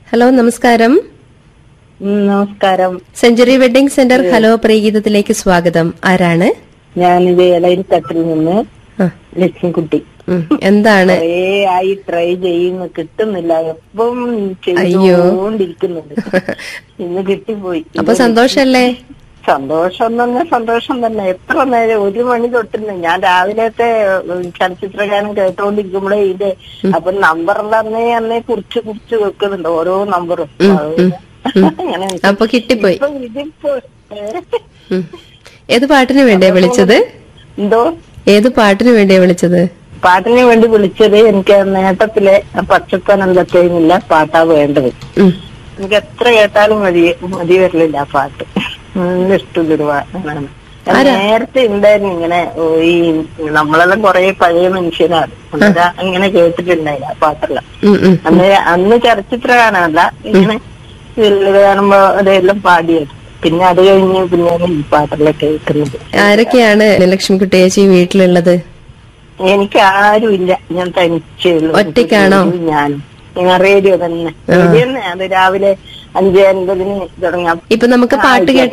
Hello നമസ്കാരം ഉം, നമസ്കാരം സെഞ്ചുറി വെഡിംഗ് സെന്റർ ഹലോ പ്രീഗീതത്തിലേക്ക് സ്വാഗതം ആരാണ് ഞാനിത് ഇളയിരിത്തട്ടിൽ നിന്ന് ആ, ലക്ഷ്മിക്കുട്ടി ഉം, എന്താണ് കുറേ ആയി ട്രൈ ചെയ്യുന്നു കിട്ടുന്നില്ല എപ്പം അയ്യോ. ചെയ്തുകൊണ്ടിരിക്കുന്നുണ്ട് ഇന്ന് കിട്ടിപ്പോയി അപ്പൊ സന്തോഷല്ലേ സന്തോഷം എന്ന് പറഞ്ഞാൽ സന്തോഷം തന്നെ എത്ര നേരം ഒരു മണി തൊട്ടിരുന്നു ഞാൻ രാവിലത്തെ ഉം, ചലച്ചിത്രഗാനം കേട്ടോണ്ടിരിക്കുമ്പോഴേ ഇത് അപ്പൊ നമ്പർ അന്നേ അന്നേ കുറിച്ച് കുറിച്ച് വെക്കുന്നുണ്ട് ഓരോ നമ്പറും അങ്ങനെ അപ്പൊ കിട്ടിപ്പോയി ഇപ്പൊ ഇതിപ്പോ ഏ? ഉം. ഏത് പാട്ടിന് വേണ്ടിയാ വിളിച്ചത് എന്തോ ഏത് പാട്ടിന് വേണ്ടിയാ വിളിച്ചത് പാട്ടിന് വേണ്ടി വിളിച്ചത് എനിക്ക് നേട്ടത്തിലെ പച്ചപ്പനന്തത്തെയുമില്ല പാട്ടാ വേണ്ടത് ഉം. എനിക്ക് എത്ര കേട്ടാലും മതി മതി വരലില്ല ആ പാട്ട് നല്ല ഇഷ്ടമുള്ളൊരു പാട്ടാണ് നേരത്തെ ഉണ്ടായിരുന്നു ഇങ്ങനെ ഓ, ഈ നമ്മളെല്ലാം കൊറേ പഴയ മനുഷ്യനാണ് അന്നേരം ഇങ്ങനെ കേട്ടിട്ടുണ്ടായില്ല ആ പാട്ടെല്ലാം ഉം, ഉം. അന്ന് അന്ന് ചലച്ചിത്ര ഗാനമല്ല ഇങ്ങനെ ഇതില് കാണുമ്പോ അതെല്ലാം പാടിയത് പിന്നെ അത് കഴിഞ്ഞ് പിന്നെയാണ് ഈ പാട്ടെല്ലാം കേൾക്കുന്നത് ആരൊക്കെയാണ് ലക്ഷ്മിക്കുട്ടി ചേച്ചി വീട്ടിലുള്ളത് എനിക്ക് ആരുമില്ല ഞാൻ തനിച്ചേ ഉള്ളൂ ഒറ്റയ്ക്കാണോ? ഞാൻ ഞാൻ റേഡിയോ തന്നെ റേഡിയോ തന്നെ അത് രാവിലെ അഞ്ച് അൻപതിന് തുടങ്ങാം ഇപ്പൊ നമുക്ക് പാട്ട് കേട്ട്